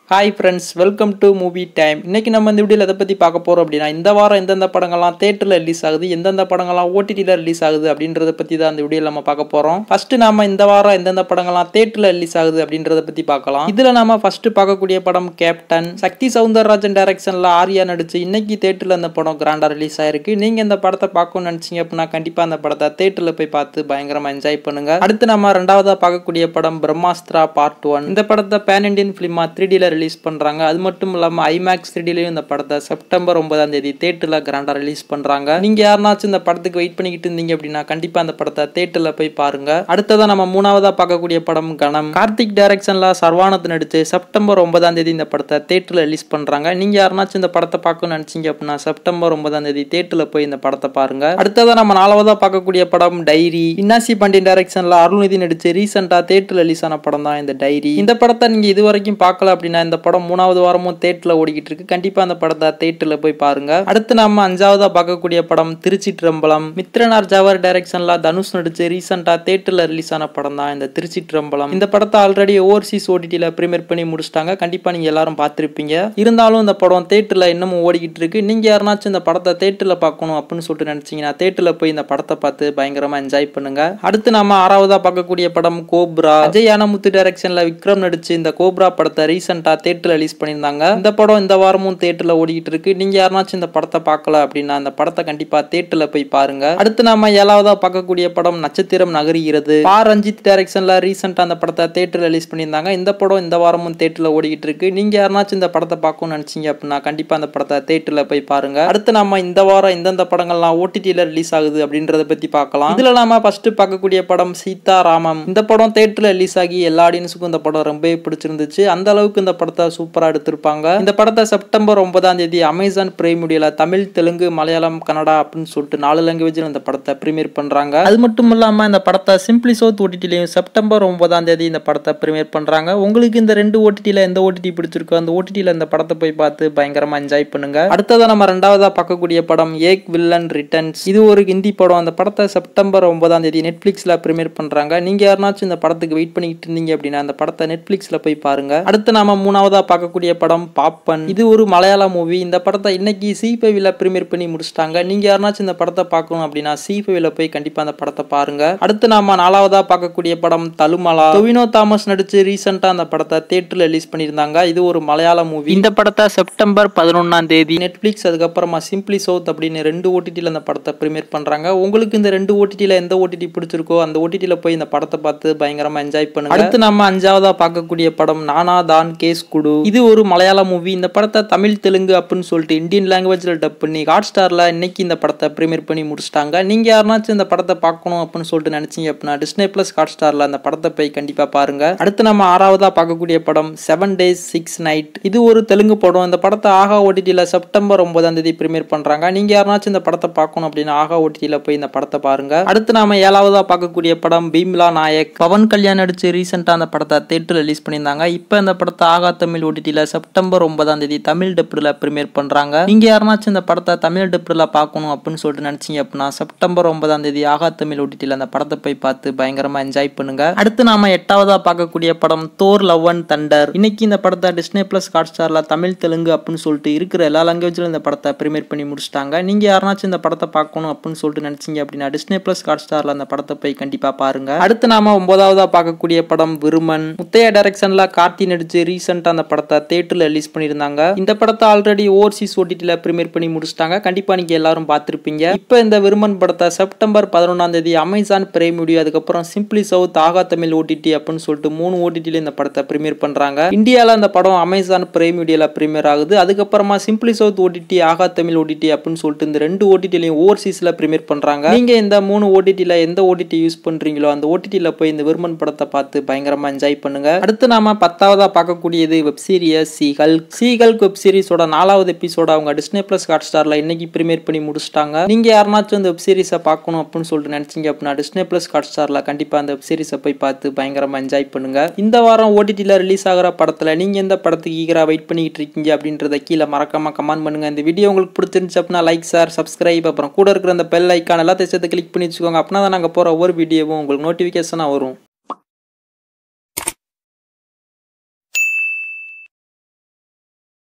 hi friends welcome to movie time இன்னைக்கு நம்ம இந்த வீடியோவில் எதை பற்றி பார்க்க போகிறோம் அப்படின்னா இந்த வாரம் எந்தெந்த படங்கள்லாம் தேட்டரில் ரிலீஸ் ஆகுது எந்தெந்த படங்கள்லாம் ஓடிடியில் ரிலீஸ் ஆகுது அப்படின்றத பற்றி தான் இந்த வீடியோவில் நம்ம பார்க்க போகிறோம் ஃபஸ்ட்டு நாம இந்த வாரம் எந்தெந்த படங்கள்லாம் தேட்டரில் ரிலீஸ் ஆகுது அப்படின்றத பற்றி பார்க்கலாம் இதில் நாம ஃபஸ்ட்டு பார்க்கக்கூடிய படம் கேப்டன் சக்தி சவுந்தரராஜன் டைரக்ஷனில் ஆர்யா நடிச்சு இன்னைக்கு தேட்டரில் அந்த படம் கிராண்டாக ரிலீஸ் ஆயிருக்கு நீங்கள் இந்த படத்தை பார்க்கணும்னு நினச்சிங்க அப்படின்னா கண்டிப்பாக அந்த படத்தை தேட்டரில் போய் பார்த்து பயங்கரமாக என்ஜாய் பண்ணுங்க அடுத்து நம்ம ரெண்டாவதாக பார்க்கக்கூடிய படம் பிரம்மாஸ்திரா பார்ட் ஒன் இந்த படத்தை பேன் இண்டியன் ஃபிலிமா த்ரீ டியில் ரிலீஸ் பண்ணுறாங்க அது மட்டும் இல்லாமல் ஐமேக்ஸ் த்ரீடிலையும் இந்த படத்தை செப்டம்பர் ஒன்பதாம் தேதி தேட்டரில் கிராண்டாக ரிலீஸ் பண்ணுறாங்க நீங்கள் யாருனாச்சும் இந்த படத்துக்கு வெயிட் பண்ணிக்கிட்டு இருந்தீங்க அப்படின்னா கண்டிப்பாக அந்த படத்தை தேட்டரில் போய் பாருங்க அடுத்ததான் நம்ம மூணாவதாக பார்க்கக்கூடிய படம் கணம் கார்த்திக் டைரக்ஷனில் சர்வானத் நடிச்சு செப்டம்பர் ஒன்பதாம் தேதி இந்த படத்தை தேட்டரில் ரிலீஸ் பண்ணுறாங்க நீங்கள் யாருனாச்சும் இந்த படத்தை பார்க்கணும்னு நினச்சிங்க அப்படின்னா செப்டம்பர் ஒன்பதாம் தேதி தேட்டரில் போய் இந்த படத்தை பாருங்க அடுத்ததான் நம்ம நாலாவதாக பார்க்கக்கூடிய படம் டைரி இன்னாசி பாண்டியன் டைரக்ஷனில் அருள்நிதி நடிச்சு ரீசெண்டாக தேட்டரில் ரிலீஸ் ஆன படம் தான் இந்த டைரி இந்த படத்தை நீங்கள் இது வரைக்கும் பார்க்கல அப்படின்னா இந்த படம் மூணாவது வாரமும் தேட்டரில் ஓடிக்கிட்டு இருக்கு கண்டிப்பாக அந்த படத்தை தேட்டரில் போய் பாருங்க அடுத்து நாம அஞ்சாவதாக பார்க்கக்கூடிய படம் திருச்சி ட்ரம்பலம் மித்ரனார் ஜாவர் டைரக்ஷனில் தனுஷ் நடிச்சு ரீசெண்டாக தேட்டரில் ரிலீஸ் ஆன படம் தான் இந்த திருச்சி ட்ரம்பலம் இந்த படத்தை ஆல்ரெடி ஓவர்சீஸ் ஓடிடியில் ப்ரீமியர் பண்ணி முடிச்சிட்டாங்க கண்டிப்பாக நீங்கள் எல்லாரும் பார்த்துருப்பீங்க இருந்தாலும் இந்த படம் தேட்டரில் இன்னமும் ஓடிக்கிட்டு இருக்கு நீங்கள் யாருனாச்சும் இந்த படத்தை தேட்டரில் பார்க்கணும் அப்படின்னு சொல்லிட்டு நினச்சிங்கன்னா தேட்டரில் போய் இந்த படத்தை பார்த்து பயங்கரமாக என்ஜாய் பண்ணுங்க அடுத்து நாம ஆறாவதாக பார்க்கக்கூடிய படம் கோப்ரா அஜய் யானமுத்து டைரக்ஷனில் விக்ரம் நடிச்சு இந்த கோப்ரா படத்தை ரீசெண்டாக தேட்டரில் ரிலீஸ் பண்ணியிருந்தாங்க இந்த படம் இந்த வாரமும் தேட்டரில் ஓடிக்கிட்டு இருக்கு நீங்கள் யாருனாச்சும் இந்த படத்தை பார்க்கல அப்படின்னா அந்த படத்தை கண்டிப்பாக தேட்டரில் போய் பாருங்க அடுத்து நாம ஏழாவதாக பார்க்கக்கூடிய படம் நட்சத்திரம் நகருகிறது பா ரஞ்சித் டைரக்ஷனில் ரீசெண்டாக அந்த படத்தை தேட்டரில் ரிலீஸ் பண்ணியிருந்தாங்க இந்த படம் இந்த வாரமும் தேட்டரில் ஓடிக்கிட்டு இருக்கு நீங்கள் யாருனாச்சும் இந்த படத்தை பார்க்கணும்னு நினச்சிங்க அப்படின்னா கண்டிப்பாக அந்த படத்தை தேட்டரில் போய் பாருங்க அடுத்து நம்ம இந்த வாரம் எந்தெந்த படங்கள்லாம் ஓடிடியில் ரிலீஸ் ஆகுது அப்படின்றத பற்றி பார்க்கலாம் இதில் நாம ஃபர்ஸ்ட் பார்க்கக்கூடிய படம் சீதா ராமம் இந்த படம் தேட்டரில் ரிலீஸ் ஆகி எல்லா ஆடியன்ஸுக்கும் இந்த படம் ரொம்பவே பிடிச்சிருந்துச்சு அந்த அளவுக்கு இந்த படத்தை சூப்பராக எடுத்திருப்பாங்க இந்த படத்தை செப்டம்பர் ஒன்பதாம் தேதி அமேசான் பிரைம் மீடியால தமிழ் தெலுங்கு மலையாளம் கன்னடா அப்படின்னு சொல்லிட்டு நாலு லாங்குவேஜில் இந்த படத்தை ப்ரீமியர் பண்றாங்க அது மட்டும் இல்லாம இந்த படத்தை சிம்பிளி சவுத் ஓடிடிலையும் செப்டம்பர் ஒன்பதாம் தேதி இந்த படத்தை ப்ரீமியர் பண்றாங்க உங்களுக்கு இந்த ரெண்டு ஓடிடியில் எந்த ஓடிடி பிடிச்சிருக்கோ அந்த ஓடிடியில் இந்த படத்தை போய் பார்த்து பயங்கரமா என்ஜாய் பண்ணுங்க அடுத்ததான் நம்ம ரெண்டாவதா பார்க்கக்கூடிய படம் ஏக் வில்லன் ரிட்டர்ன்ஸ் இது ஒரு ஹிந்தி படம் அந்த படத்தை செப்டம்பர் ஒன்பதாம் தேதி நெட்ஃபிளிக்ஸ்ல ப்ரீமியர் பண்றாங்க நீங்க யாருனாச்சும் இந்த படத்துக்கு வெயிட் பண்ணிக்கிட்டு இருந்தீங்க அப்படின்னா அந்த படத்தை நெட்ஃபிளிக்ஸ்ல போய் பாருங்க அடுத்து நாம மூணாவதா பார்க்கக்கூடிய படம் பாப்பன் இது ஒரு மலையாள மூவி இந்த படத்தை இன்னைக்கு சி ஃபைவ்ல ப்ரீமியர் பண்ணி முடிச்சிட்டாங்க நீங்க யாருனாச்சும் இந்த படத்தை பார்க்கணும் அப்படின்னா சி ஃபைவ்ல போய் கண்டிப்பா அந்த படத்தை பாருங்க அடுத்து நாம நாலாவதா பார்க்கக்கூடிய படம் தலுமலா டொவினோ தாமஸ் நடிச்சு ரீசெண்டா அந்த படத்தை தேட்டர்ல ரிலீஸ் பண்ணியிருந்தாங்க இது ஒரு மலையாள மூவி இந்த படத்தை செப்டம்பர் பதினொன்னாம் தேதி நெட்ஃபிளிக்ஸ் அதுக்கப்புறமா சிம்பிளி சவுத் அப்படின்னு ரெண்டு ஓடிடியில் அந்த படத்தை ப்ரீமியர் பண்றாங்க உங்களுக்கு இந்த ரெண்டு ஓடிடியில் எந்த ஓடிடி பிடிச்சிருக்கோ அந்த ஓடிடியில் போய் இந்த படத்தை பார்த்து பயங்கரமா என்ஜாய் பண்ணுங்க அடுத்து நம்ம அஞ்சாவதா பார்க்கக்கூடிய படம் நானா தான் கேஸ் குடு இது ஒரு மலையாள மூவி இந்த படத்தை தமிழ் தெலுங்கு அப்படின்னு சொல்லிட்டு இந்தியன் லாங்குவேஜ்ல டப் பண்ணி ஹாட் ஸ்டார்ல இன்னைக்கு இந்த படத்தை ப்ரீமியர் பண்ணி முடிச்சிட்டாங்க நீங்க யாருனாச்சும் இந்த படத்தை பார்க்கணும் அப்படின்னு சொல்லிட்டு நினைச்சீங்க அப்படின்னா டிஸ்னே பிளஸ் ஹாட் ஸ்டார்ல அந்த படத்தை போய் கண்டிப்பா பாருங்க அடுத்து நம்ம ஆறாவதா பார்க்கக்கூடிய படம் செவன் டேஸ் சிக்ஸ் நைட் இது ஒரு தெலுங்கு படம் இந்த படத்தை ஆகா ஓடிடியில் செப்டம்பர் ஒன்பதாம் தேதி ப்ரீமியர் பண்றாங்க நீங்க யாருனாச்சும் இந்த படத்தை பார்க்கணும் அப்படின்னா ஆகா ஓடிடியில் போய் இந்த படத்தை பாருங்க அடுத்து நாம ஏழாவதா பார்க்கக்கூடிய படம் பீம்லா நாயக் பவன் கல்யாண் நடிச்சு ரீசெண்டா அந்த படத்தை தேட்டர் ரிலீஸ் பண்ணியிருந்தாங்க இப்போ இந்த படத்தை ஆகா தமிழ் ஓடிடியில் செப்டம்பர் ஒன்பதாம் தேதி தமிழ் டெப்டில் ப்ரீமியர் பண்றாங்க நீங்க யாருனாச்சும் இந்த படத்தை தமிழ் டெப்டில் பார்க்கணும் அப்படின்னு சொல்லிட்டு நினைச்சீங்க அப்படின்னா செப்டம்பர் ஒன்பதாம் தேதி ஆகா தமிழ் ஓடிடியில் அந்த படத்தை போய் பார்த்து பயங்கரமா என்ஜாய் பண்ணுங்க அடுத்து நாம எட்டாவதா பார்க்கக்கூடிய படம் தோர் லவ் அண்ட் தண்டர் இன்னைக்கு இந்த படத்தை டிஸ்னே பிளஸ் ஹாட் ஸ்டார்ல தமிழ் தெலுங்கு அப்படின்னு சொல்லிட்டு இருக்கிற எல்லா லாங்குவேஜ்ல இந்த படத்தை ப்ரீமியர் பண்ணி முடிச்சிட்டாங்க நீங்க யாருனாச்சும் இந்த படத்தை பார்க்கணும் அப்படின்னு சொல்லிட்டு நினைச்சீங்க அப்படின்னா டிஸ்னே பிளஸ் ஹாட் ஸ்டார்ல அந்த படத்தை போய் கண்டிப்பா பாருங்க அடுத்து நாம ஒன்பதாவதா பார்க்கக்கூடிய படம் விருமன் முத்தையா டைரக்ஷன்ல கார்த்தி நடிச்சு ரீசெண்டா அந்த படத்தை தேட்டர்ல ரிலீஸ் பண்ணியிருந்தாங்க இந்த படத்தை ஆல்ரெடி ஓவர்சீஸ் ஓடிடில ப்ரீமியர் பண்ணி முடிச்சிட்டாங்க கண்டிப்பா நீங்க எல்லாரும் பார்த்திருப்பீங்க இப்போ இந்த விருமன் படத்தை செப்டம்பர் பதினொன்றாம் தேதி அமேசான் பிரைம் வீடியோ அதுக்கப்புறம் சிம்பிளி சவுத் ஆகா தமிழ் ஓடிடி அப்படின்னு சொல்லிட்டு மூணு ஓடிடில இந்த படத்தை ப்ரீமியர் பண்றாங்க இந்தியால இந்த படம் அமேசான் பிரைம் வீடியோல ப்ரீமியர் ஆகுது அதுக்கப்புறமா சிம்பிளி சவுத் ஓடிடி ஆகா தமிழ் ஓடிடி அப்படின்னு சொல்லிட்டு இந்த ரெண்டு ஓடிடிலையும் ஓவர்சீஸ்ல ப்ரீமியர் பண்றாங்க நீங்க இந்த மூணு ஓடிடில எந்த ஓடிடி யூஸ் பண்றீங்களோ அந்த ஓடிடில போய் இந்த விருமன் படத்தை பார்த்து பயங்கரமா என்ஜாய் பண்ணுங்க அடுத்து நாம பத்தாவதா பார்க்கக்கூடியது வெப் சீரியஸ் சீகல் சீகல் வெப் சீரிஸோட நாலாவது எபிசோட அவங்க டிஸ்னே பிளஸ் ஹாட் ஸ்டார்ல இன்னைக்கு ப்ரீமியர் பண்ணி முடிச்சிட்டாங்க நீங்க யாருனாச்சும் இந்த வெப் சீரிஸை பார்க்கணும் அப்படின்னு சொல்லிட்டு நினைச்சீங்க அப்படின்னா டிஸ்னே பிளஸ் ஹாட் ஸ்டார்ல கண்டிப்பா அந்த வெப் சீரிஸை போய் பார்த்து பயங்கரமா என்ஜாய் பண்ணுங்க இந்த வாரம் ஓடிடில ரிலீஸ் ஆகிற படத்துல நீங்க எந்த படத்துக்கு ஈகரா வெயிட் பண்ணிட்டு இருக்கீங்க அப்படின்றத கீழே மறக்காம கமெண்ட் பண்ணுங்க இந்த வீடியோ உங்களுக்கு பிடிச்சிருந்துச்சு அப்படின்னா லைக் சார் சப்ஸ்கிரைப் அப்புறம் கூட இருக்கிற அந்த பெல் ஐக்கான் எல்லாத்தையும் சேர்த்து கிளிக் பண்ணி வச்சுக்கோங்க அப்படின்னா தான் நாங்கள் போகிற ஒவ்வொரு வீடியோவும் உங்களுக்கு நோட்டிஃபிகேஷனாக வரும்